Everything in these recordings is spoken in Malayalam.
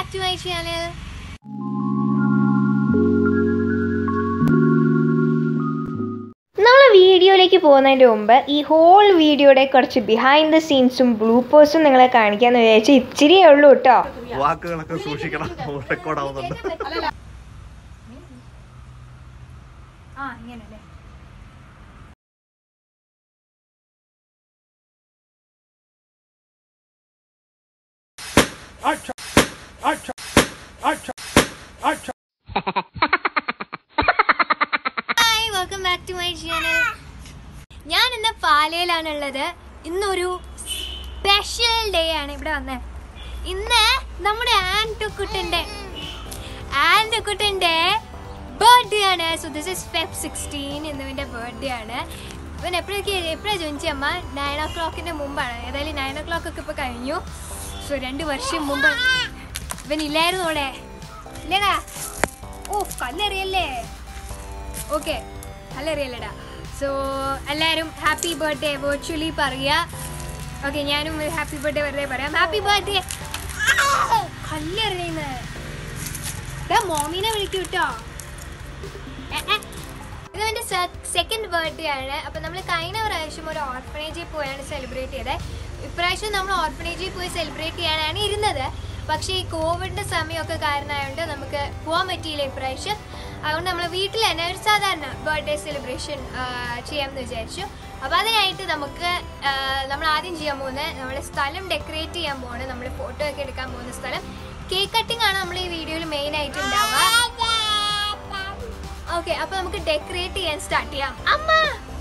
ബാക്ക് ടു മൈ ചാനൽ നമ്മൾ വീഡിയോയിലേക്ക് പോകുന്നതിന് മുമ്പ് ഈ ഹോൾ വീഡിയോയുടെ കുറച്ച് ബിഹൈൻഡ് ദ സീൻസും ബ്ലൂപ്പേഴ്സും നിങ്ങളെ കാണിക്കാന്ന് വിചാരിച്ച് ഇച്ചിരിയേ ഉള്ളൂ കേട്ടോ വാക്കുകളൊക്കെ സൂക്ഷിക്കണം റെക്കോർഡ് ആവുന്നുണ്ട് ആ ഇങ്ങനല്ലേ hi welcome back to my channel ഞാൻ ഇന്ന് പാലയിലാണുള്ളത് ഇന്നൊരു സ്പെഷ്യൽ ഡേ ആണ് ഇവിടെ വന്നത് ഇന്ന് നമ്മുടെ ആൻറ്റുക്കുട്ടൻ്റെ ആൻറ്റുക്കുട്ടൻ്റെ ബർത്ത്ഡേ ആണ് so this is Feb sixteen ഇന്നുവിൻ്റെ ബർത്ത്ഡേ ആണ് ഇവൻ എപ്പോഴൊക്കെ എപ്പോഴാണ് ജോയിൻ അമ്മ നയൻ ഓ ക്ലോക്കിൻ്റെ മുമ്പാണ് ഏതായാലും നയൻ ഓ ക്ലോക്ക് ഒക്കെ ഇപ്പോൾ കഴിഞ്ഞു സോ രണ്ട് വർഷം മുമ്പ് ഇവൻ ഇല്ലായിരുന്നു അവിടെ ഇല്ലേടാ ഓ കല്ലെറിയല്ലേ ഓക്കെ കല്ലെറിയല്ലേടാ സോ എല്ലാവരും ഹാപ്പി ബർത്ത്ഡേ വെർച്വലി പറയുക ഓക്കെ ഞാനും ഹാപ്പി ബർത്ത്ഡേ വെറുതെ പറയാം ഹാപ്പി ബർത്ത്ഡേ കല്ലെറിയുന്നത് മോമിനെ വിളിക്കൂ കേട്ടോ ഇത് എൻ്റെ സെക്കൻഡ് ബർത്ത്ഡേ ആണ് അപ്പം നമ്മൾ കഴിഞ്ഞ പ്രാവശ്യം ഒരു ഓർഫനേജിൽ പോയാണ് സെലിബ്രേറ്റ് ചെയ്തത് ഇപ്രാവശ്യം നമ്മൾ ഓർഫനേജിൽ പോയി സെലിബ്രേറ്റ് ചെയ്യാനാണ് ഇരുന്നത് പക്ഷേ ഈ കോവിഡിൻ്റെ സമയമൊക്കെ കാരണമായതുകൊണ്ട് നമുക്ക് പോകാൻ പറ്റിയില്ല ഇപ്രാവശ്യം അതുകൊണ്ട് നമ്മൾ വീട്ടിൽ തന്നെ ഒരു സാധാരണ ബർത്ത്ഡേ സെലിബ്രേഷൻ ചെയ്യാമെന്ന് വിചാരിച്ചു അപ്പോൾ അതിനായിട്ട് നമുക്ക് ആ, നമ്മൾ ആദ്യം ചെയ്യാൻ പോകുന്നത് നമ്മുടെ സ്ഥലം ഡെക്കറേറ്റ് ചെയ്യാൻ പോകുന്നത് നമ്മൾ ഫോട്ടോ ഒക്കെ എടുക്കാൻ പോകുന്ന സ്ഥലം കേക്ക് കട്ടിംഗ് ആണ് നമ്മൾ ഈ വീഡിയോയിൽ മെയിൻ ആയിട്ട് ഉണ്ടാവുക ഓക്കെ അപ്പൊ നമുക്ക് ഡെക്കറേറ്റ് ചെയ്യാൻ സ്റ്റാർട്ട് ചെയ്യാം അമ്മ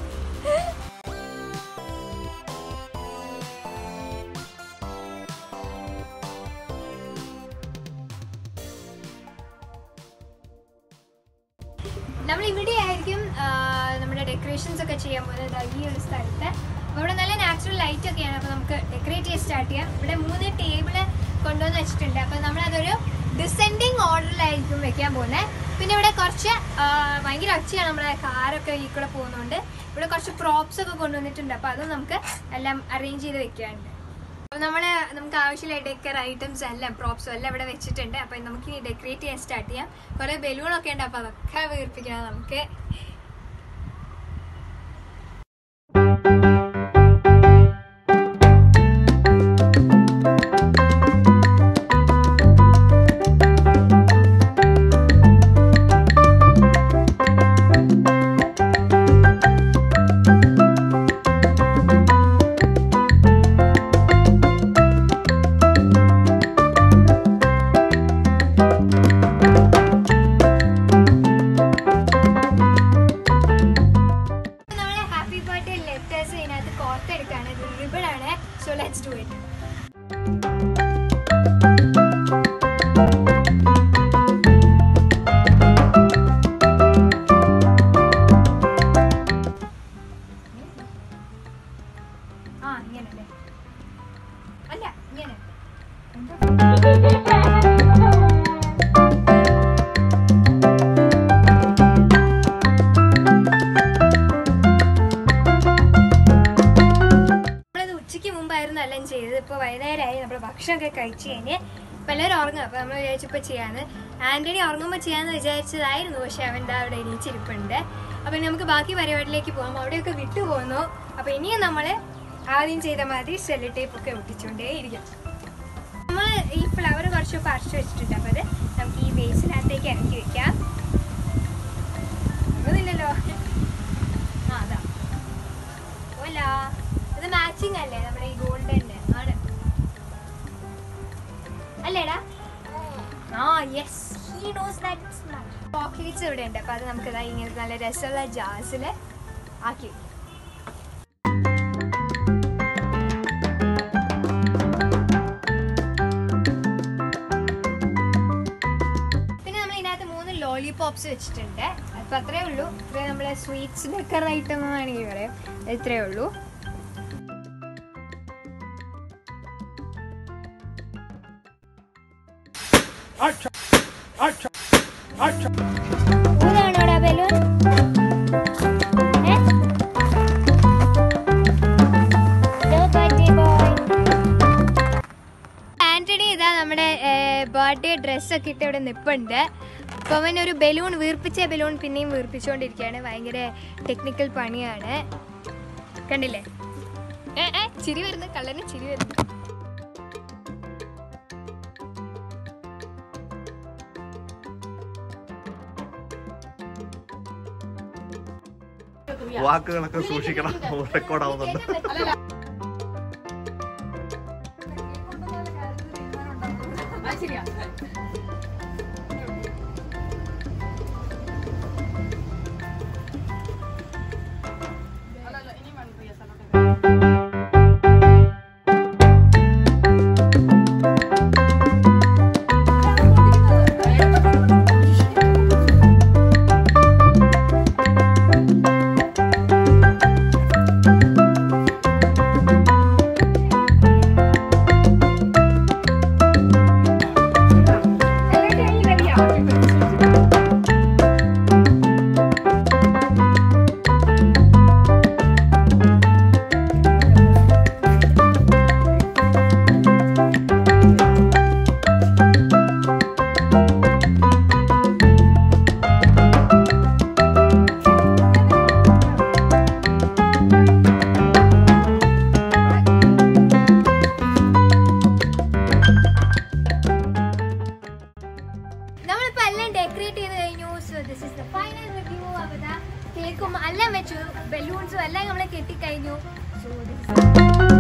നമ്മൾ ഇവിടെ ആയിരിക്കും ആ, നമ്മുടെ ഡെക്കറേഷൻസ് ഒക്കെ ചെയ്യാൻ പോകുന്നത് ദാ ഈ ഒരു സ്ഥലത്ത് അപ്പോൾ ഇവിടെ നല്ല നാച്ചുറൽ ലൈറ്റ് ഒക്കെയാണ് അപ്പോൾ നമുക്ക് ഡെക്കറേറ്റ് ചെയ്യാൻ സ്റ്റാർട്ട് ചെയ്യാം ഇവിടെ മൂന്ന് ടേബിള് കൊണ്ടുവന്ന് വെച്ചിട്ടുണ്ട് അപ്പോൾ നമ്മളതൊരു ഡിസെൻഡിങ് ഓർഡറിലായിരിക്കും വെക്കാൻ പോകുന്നത് പിന്നെ ഇവിടെ കുറച്ച് ആ, ഭയങ്കര ഒച്ചയാണ് നമ്മുടെ കാറൊക്കെ ഈ കൂടെ പോകുന്നതുകൊണ്ട് ഇവിടെ കുറച്ച് പ്രോപ്സ് ഒക്കെ കൊണ്ടുവന്നിട്ടുണ്ട് അപ്പോൾ അതും നമുക്ക് എല്ലാം അറേഞ്ച് ചെയ്ത് വെക്കാനുണ്ട് അപ്പോൾ നമ്മൾ നമുക്ക് ആവശ്യമുള്ള ഡെക്കർ ഐറ്റംസ് എല്ലാം പ്രോപ്സും എല്ലാം ഇവിടെ വെച്ചിട്ടുണ്ട് അപ്പോൾ നമുക്ക് ഇനി ഡെക്കറേറ്റ് ചെയ്യാൻ സ്റ്റാർട്ട് ചെയ്യാം കുറേ ബലൂണൊക്കെ ഉണ്ട് അപ്പോൾ അതൊക്കെ വീർപ്പിക്കണം നമുക്ക് നമ്മുടെ ഹാപ്പി ബർത്ത്ഡേ ലെറ്റേഴ്സ് ഇതിനകത്ത് കോർത്തെടുക്കുകയാണ് ഇത് റിബൺ ആണ് സോ ലെറ്റ്സ് ഡു ഇറ്റ് ആ ഇങ്ങനല്ലേ അല്ല ഇങ്ങനെ നമ്മളത് ഉച്ചയ്ക്ക് മുമ്പായിരുന്നു എല്ലാം ചെയ്തത് ഇപ്പോൾ വൈകുന്നേരമായി നമ്മൾ ഭക്ഷണമൊക്കെ കഴിച്ച് കഴിഞ്ഞ് ഇപ്പം എല്ലാവരും ഉറങ്ങുക അപ്പോൾ നമ്മൾ വിചാരിച്ചപ്പോൾ ചെയ്യാന്ന് ആൻ്റണി ഉറങ്ങുമ്പോൾ ചെയ്യാമെന്ന് വിചാരിച്ചതായിരുന്നു പക്ഷെ അവൻ ദാ അവിടെ എണീച്ചിരിപ്പുണ്ട് അപ്പം നമുക്ക് ബാക്കി പരിപാടിയിലേക്ക് പോകാം അവിടെയൊക്കെ വിട്ടു പോകുന്നു അപ്പോൾ ഇനിയും നമ്മൾ ആദ്യം ചെയ്ത മാതിരി സെല്ല് ടേപ്പ് ഒക്കെ ഒട്ടിച്ചുകൊണ്ടേ ഇരിക്കും നമ്മൾ ഈ ഫ്ലവർ കുറച്ച് പറിച്ചു വെച്ചിട്ടുണ്ട് അപ്പോൾ അത് നമുക്ക് ഈ ബേസിനകത്തേക്ക് ഇറക്കി വെക്കാം ഒന്നുമില്ലല്ലോ ആ അതാ ഓല ഇത് മാച്ചിങ് അല്ലേ നമ്മുടെ ഈ ഗോൾഡന്റെ ആണ് അല്ലേടാ ആ yes he knows that it's chocolates ഇവിടെ ഉണ്ട് അപ്പൊ അത് നമുക്ക് ഇതാ ഇങ്ങനെ നല്ല രസമുള്ള ജാസിൽ ആക്കി വെക്കാം. പിന്നെ നമ്മൾ ഇതിനകത്ത് മൂന്ന് ലോലിപോപ്സ് വെച്ചിട്ടുണ്ട് അപ്പൊ അത്രേ ഉള്ളൂ ഇത്ര നമ്മളെ സ്വീറ്റ്സ് ഡെക്കർ ഐറ്റം വേണമെങ്കിൽ പറയാം ഇത്രേ ഉള്ളൂ ഊതാണോടാ ബലൂൺ ആന്റണി ഇതാ നമ്മുടെ ബർത്ത്ഡേ ഡ്രസ്സൊക്കെ ഇട്ട് ഇവിടെ നിൽപ്പുണ്ട് അപ്പോൾ അവൻ ഒരു ബലൂൺ വീർപ്പിച്ച ബലൂൺ പിന്നെയും വീർപ്പിച്ചുകൊണ്ടിരിക്കുകയാണ് ഭയങ്കര ടെക്നിക്കൽ പണിയാണ് കണ്ടില്ലേ ഏ ഏ ചിരി വരുന്നു കള്ളന് ചിരി വരുന്നു വാക്കുകളൊക്കെ സൂക്ഷിക്കണം റെക്കോർഡ് ആവുന്നുണ്ട് നമ്മളിപ്പോ എല്ലാം ഡെക്കറേറ്റ് ചെയ്ത് കഴിഞ്ഞു so this is the final review അപ്പോൾ ദാ കേക്കും എല്ലാം വെച്ചു ബലൂൺസും എല്ലാം നമ്മൾ കെട്ടിക്കഴിഞ്ഞു സോ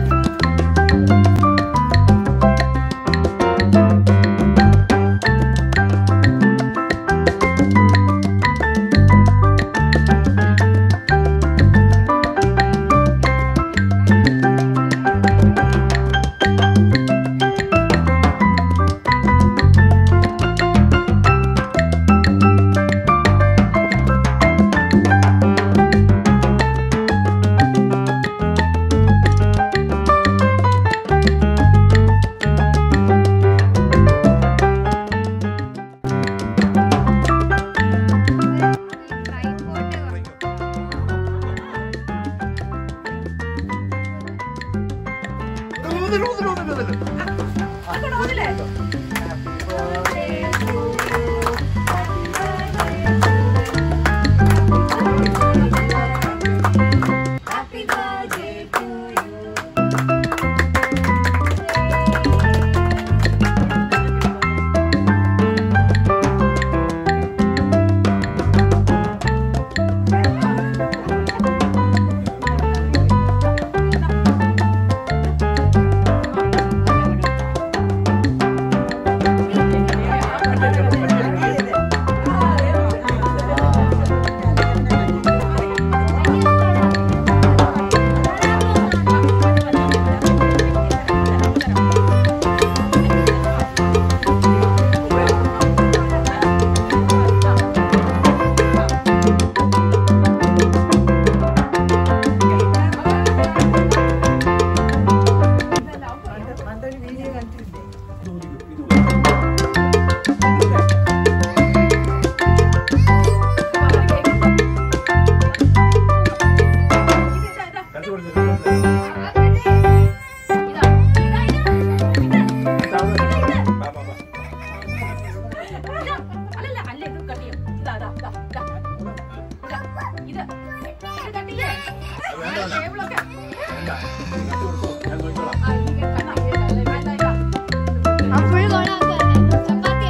ഫുൾ ഗോളാക്കാണ് ചപ്പാത്തി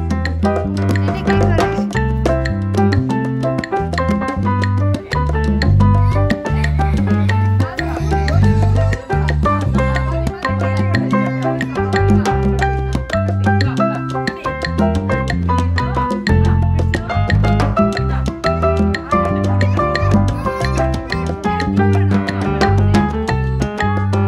എന്റെ കേക്ക് വളരെ ആ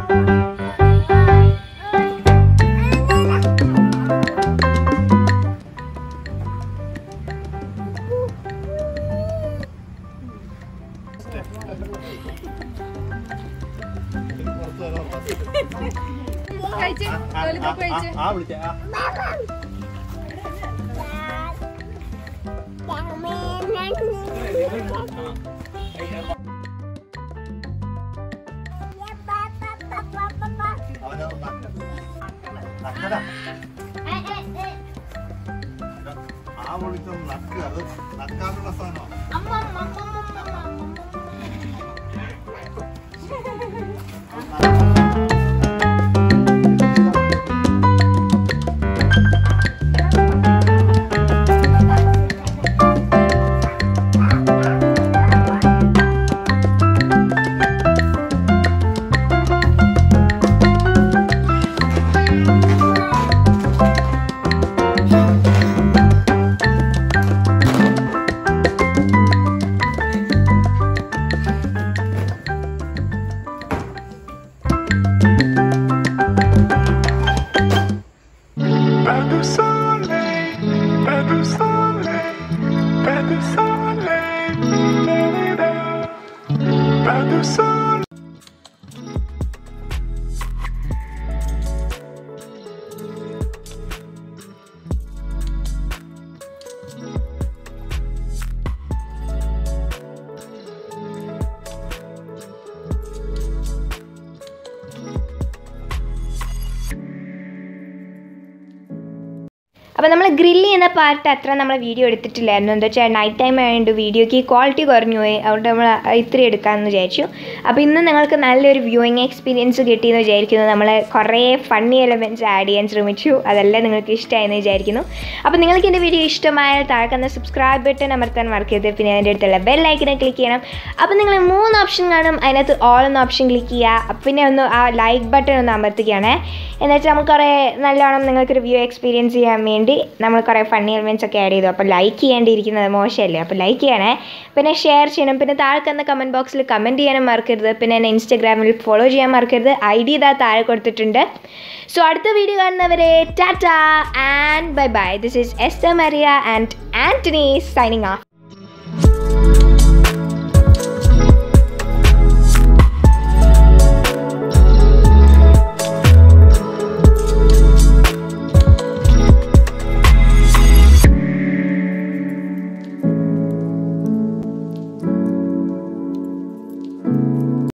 കഴിച്ച് ലോലിപോപ്പ് കഴിച്ച് ആ വിളിച്ച ആ അവനത് നക്ക- നക്കടാ. ആ വിളിച്ചത് നക്ക് അത് നക്കാനുള്ള സാധനമാണ് Pas de soleil, pas de soleil, pas de soleil, da-da-da. pas de soleil. അപ്പോൾ നമ്മൾ ഗ്രില്ല് ചെയ്യുന്ന പാർട്ട് അത്ര നമ്മൾ വീഡിയോ എടുത്തിട്ടില്ലായിരുന്നു എന്താ വെച്ചാൽ നൈറ്റ് ടൈം ആയതുകൊണ്ട് വീഡിയോക്ക് ക്വാളിറ്റി കുറഞ്ഞു പോയി അതുകൊണ്ട് നമ്മൾ ഇത്തിരി എടുക്കാമെന്ന് വിചാരിച്ചു അപ്പോൾ ഇന്ന് നിങ്ങൾക്ക് നല്ലൊരു വ്യൂയിങ് എക്സ്പീരിയൻസ് കിട്ടിയെന്ന് വിചാരിക്കുന്നു നമ്മൾ കുറേ ഫണ്ണി എലമെൻറ്റ്സ് ആഡ് ചെയ്യാൻ ശ്രമിച്ചു അതെല്ലാം നിങ്ങൾക്ക് ഇഷ്ടമായെന്ന് വിചാരിക്കുന്നു അപ്പോൾ നിങ്ങൾക്ക് എൻ്റെ വീഡിയോ ഇഷ്ടമായാൽ താഴെ സബ്സ്ക്രൈബ് ബട്ടൺ അമർത്താൻ മറക്കരുത് പിന്നെ അതിൻ്റെ അടുത്തുള്ള ബെൽ ഐക്കനെ ക്ലിക്ക് ചെയ്യണം അപ്പോൾ നിങ്ങൾ മൂന്ന് ഓപ്ഷൻ കാണും അതിനകത്ത് ഓൾ എന്ന ഓപ്ഷൻ ക്ലിക്ക് ചെയ്യുക പിന്നെ ഒന്ന് ആ ലൈക്ക് ബട്ടൺ ഒന്ന് അമർത്തുകയാണ് എന്നുവെച്ചാൽ നമുക്ക് കുറേ നല്ലോണം നിങ്ങൾക്കൊരു വ്യൂ എക്സ്പീരിയൻസ് ചെയ്യാൻ വേണ്ടി നമ്മൾ കുറേ ഫണ്ണി എലിമെൻറ്റ്സ് ഒക്കെ ആഡ് ചെയ്തു അപ്പോൾ ലൈക്ക് ചെയ്യേണ്ടിയിരിക്കുന്നത് മോശമല്ലേ അപ്പോൾ ലൈക്ക് ചെയ്യണേ പിന്നെ ഷെയർ ചെയ്യണം പിന്നെ താഴെ തന്ന കമൻറ്റ് ബോക്സിൽ കമൻറ്റ് ചെയ്യാനും മറക്കരുത് പിന്നെ എന്നെ ഇൻസ്റ്റാഗ്രാമിൽ ഫോളോ ചെയ്യാൻ മറക്കരുത് ഐ ഡി ഇതാ താഴെ കൊടുത്തിട്ടുണ്ട് സോ അടുത്ത വീഡിയോ കാണുന്നവരെ tata and bye bye this is S Maria and Antony signing of